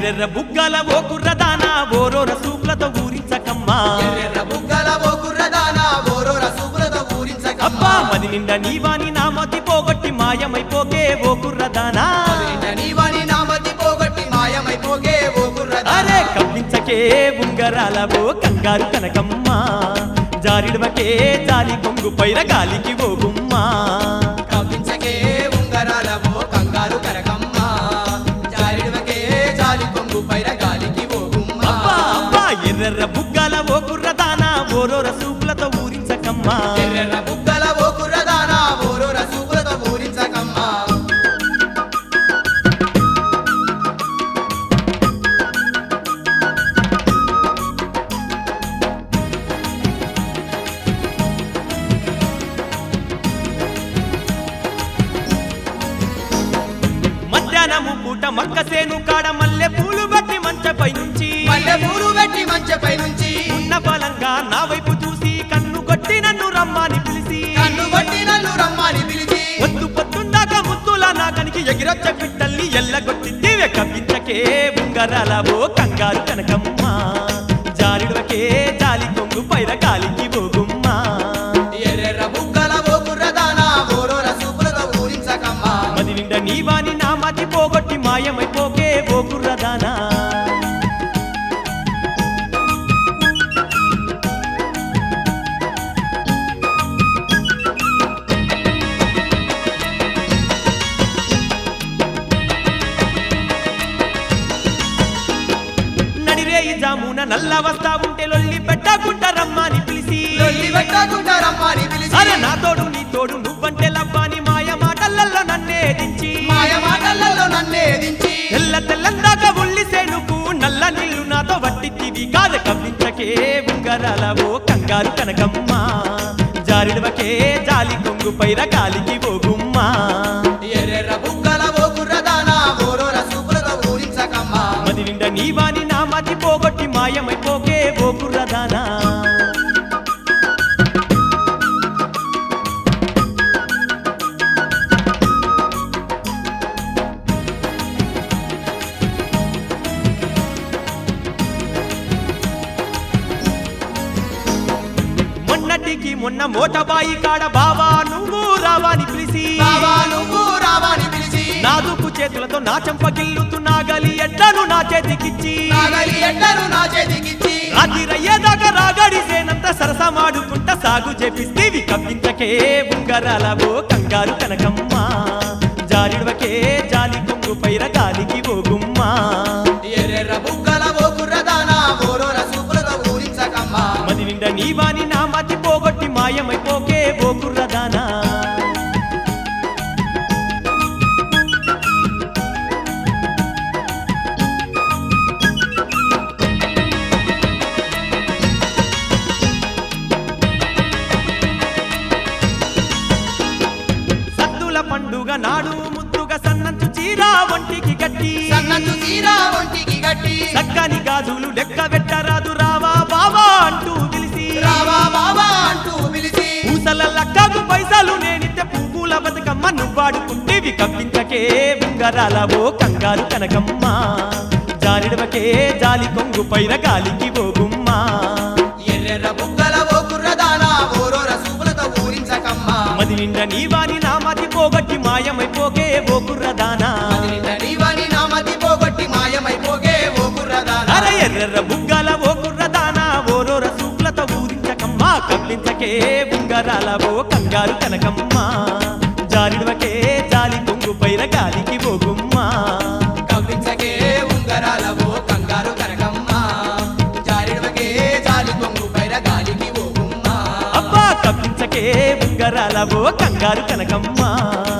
ఎర్రెర్ర బుగ్గల ఓ కుర్రదానా ఓరోర సూపులతో ఊరించకమ్మా ఎర్రెర్ర బుగ్గల ఓ కుర్రదానా ఓరో రసూపులతో ఊరించకమ్మా అబ్బా మది నిండా నీవాని నా మతి పోగొట్టి మాయమైపోకే ఓ కుర్రదానా నిండ నీవని నా మతి పోగొట్టి మాయమైపోగే ఓ కుర్రదానా అరే కవ్వించకే ఉంగరాల ఓ కంగారు కనకమ్మా జారిడవకే జాలి కొంగు పైర గాలికి ఓ గుమ్మా కవ్వించకే ఉంగరాల ఓ కంగారు కరకమ్మ జారిడవకే జాలి కొంగు పైర గాలికి ఓ గుమ్మ అబ్బా అబ్బా ఎర్రెర్ర బుగ్గల ఓ కుర్రదానా ఓరోర సూపులతో ఊరించకమ్మా ఎర్రెర్ర బుగ్గల ఓ కుర్రదానా ఓరో రసూపులతో ఊరించకమ్మా మధ్యాహ్నము పూట మక్క సేను కాడ మల్లె పూలు బట్టి మంచపై నుంచి మల్లె పూలు పెట్టి మంచపై నుంచి ఉన్న బలంగా నా వైపు చూసి కన్ను కొట్టి నన్ను రమ్మని పిలిచి కన్ను కొట్టి నన్ను రమ్మని పిలిచి వద్దు పొద్దుందాక ముద్దులా నాకనికి ఎగిరొచ్చ పిట్టల్ని ఎల్లగొట్టి దివ్య కవ్వించకే ఉంగరాల ఓ కంగారు కనకమ్మ జారిడవకే జాలి కొంగు పైర గాలికి పోగుమ్మా ఎర్రెర్ర బుగ్గల ఓ కుర్రదానా ఓరో రసూపులతో ఊరించకమ్మా మది నిండా నీవాని నా మతి పోగొట్టి మాయమైపోకే ఓ కుర్రదానా నడిరేయి జామున నల్ల వస్తా ఉంటే లొల్లి పెట్టకుండా రమ్మని పిలిచి లొల్లి పెట్టకుండా రమ్మని పిలిచి అరే నా తోడు నీ తోడు నువ్వంటే లవ్వాని మాయ మాటలల్లో నన్నే దించి మాయ మాటలలో నన్నే దించి తెల్ల తెల్లందాక ఉల్లి సేనుకు నల్ల నీళ్లు నాతో వట్టిచ్చివి కాదు కవ్వించకే ఉంగరాల ఓ కంగారు కనకమ్మ జారిడవకే జాలి కొంగు పైర గాలికి పోగుమ్మా ఎర్రెర్ర బుగ్గల ఓ కుర్రదానా ఓరో రసూపులతో ఊరించకమ్మా మది నిండా నీవాని నా మతి పోగొట్టి మాయమైపోకే ఓ కుర్రదానా మొన్నటికి మొన్న మోటబాయి కాడ బావా నువ్వు రావాని పిలిచి బావా నువ్వు రావాని పిలిచి నాదుకు చేతులతో నా చెంపగిల్లుతూ నాగలి ఎడ్లను నా చేతికిచ్చి నాగలి ఎడ్డను నా చేతికిచ్చి రాత్రి రయ్యేదాకా రాగడిసేనంత సరసమాడుకుంటా సాగు చేపిస్తేవి కవ్వించకే ఉంగరాల ఓ కంగారు కనకమ్మ జారిడవకే జాలి కొంగు పైర గాలికి ఓ గుమ్మా ఎర్రెర్ర బుగ్గల ఓ కుర్రదానా ఓరో రసూపులతో ఊరించకమ్మా మది నిండా నీవాని నా మతి పోగొట్టి మాయమైపోకే ఓ కుర్రదానా సద్దుల పండుగ నాడు ముద్దుగా సన్నంచు చీర ఒంటికి గట్టి సన్నతు తీరా ఒంటికి గట్టి చక్కని గాజులు లెక్క పెట్టరాదు రావా బావా అంటూ పిలిచి రావా బావా అంటూ పిలిచి పూసల లక్కకు పైసలు నేనితే పువ్వుల బతుకమ్మ నువ్వాడుకుంటేవి కప్పించకే ఉంగరాల ఓ కంగారు కనకమ్మ జారిడవకే జాలి కొంగు పైన గాలికి పోగుమ్మా ఎర్రెర్ర బుగ్గల ఓ కుర్రదానా ఓరో రసూపులతో ఊరించకమ్మా మది నిండా నీవాని నా మతి పోగొట్టి మాయమైపోకే ఓ కుర్రదానా నిండ నీవని నా మతి పోగొట్టి మాయమైపోగే ఓ కుర్రదానా అరే ఎర్రెర్ర బుగ్గల ఓ కుర్రదానా ఓరోర సూపులతో ఊరించకమ్మ కప్పించకే ఉంగరాల ఓ కంగారు కనకమ్మ జారిడవకే జాలి కొంగు పైన గాలికి పోగుమ్మా కవ్వించకే ఉంగరాల ఓ కంగారు కనకమ్మ జారిడవకే జాలి కొంగు పైర గాలికి ఓ గుమ్మ అబ్బా కప్పించకే ఉంగరాల ఓ కంగారు కనకమ్మ